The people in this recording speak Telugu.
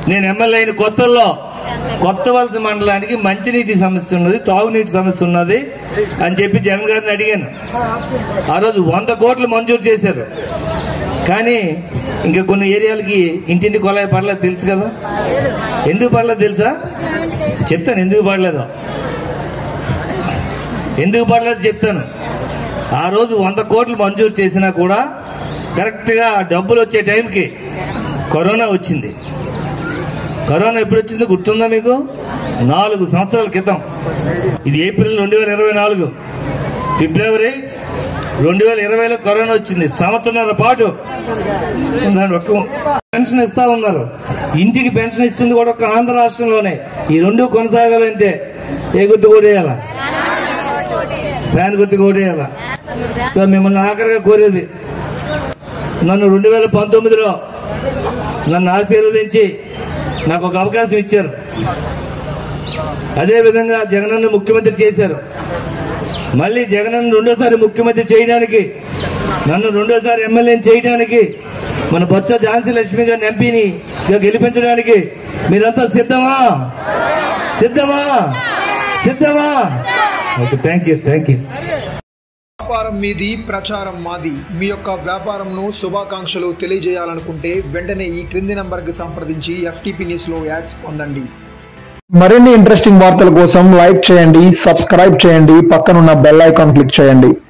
నేను ఎమ్మెల్యే అయిన కొత్తల్లో కొత్త వలస మండలానికి మంచినీటి సమస్య ఉన్నది తాగునీటి సమస్య ఉన్నది అని చెప్పి జగన్ గారిని అడిగాను ఆ రోజు వంద కోట్లు మంజూరు చేశారు కానీ ఇంకా కొన్ని ఏరియాలకి ఇంటింటి కొలాయి పర్లేదు తెలుసు కదా ఎందుకు పర్లేదు తెలుసా చెప్తాను ఎందుకు పడలేదో ఎందుకు పడలేదు చెప్తాను ఆ రోజు వంద కోట్లు మంజూరు చేసినా కూడా కరెక్ట్గా ఆ డబ్బులు వచ్చే టైంకి కరోనా వచ్చింది కరోనా ఎప్పుడు వచ్చింది గుర్తుందా మీకు నాలుగు సంవత్సరాల క్రితం ఇది ఏప్రిల్ రెండు వేల ఇరవై నాలుగు ఫిబ్రవరి రెండు వేల ఇరవైలో కరోనా వచ్చింది సంవత్సరాల పాటు దాని ఒక్క పెన్షన్ ఇస్తా ఉన్నారు ఇంటికి పెన్షన్ ఇస్తుంది కూడా ఒక ఆంధ్ర రాష్ట్రంలోనే ఈ రెండు కొనసాగాలంటే ఏ గుర్తు కొట్టేయాలా ఫ్యాన్ గుర్తు కొట్టేయాలా సో మిమ్మల్ని ఆఖరిగా కోరేది నన్ను రెండు వేల పంతొమ్మిదిలో నన్ను ఆశీర్వదించి నాకు ఒక అవకాశం ఇచ్చారు అదే విధంగా జగనన్న ముఖ్యమంత్రి చేశారు మళ్ళీ జగనన్న రెండోసారి ముఖ్యమంత్రి చేయడానికి నన్ను రెండోసారి ఎమ్మెల్యేని చేయడానికి మన బొత్స ఝాన్సీ లక్ష్మి గారిని ఎంపీని గెలిపించడానికి మీరంతా సిద్ధమా సిద్ధమా సిద్ధమా okay thank you thank you వ్యాపారం మీది ప్రచారం మాది మీ యొక్క వ్యాపారంను శుభాకాంక్షలు తెలియజేయాలనుకుంటే వెంటనే ఈ క్రింది నంబర్కి సంప్రదించి ఎఫ్టీపీ న్యూస్లో యాడ్స్ పొందండి మరిన్ని ఇంట్రెస్టింగ్ వార్తల కోసం లైక్ చేయండి సబ్స్క్రైబ్ చేయండి పక్కనున్న బెల్ ఐకాన్ క్లిక్ చేయండి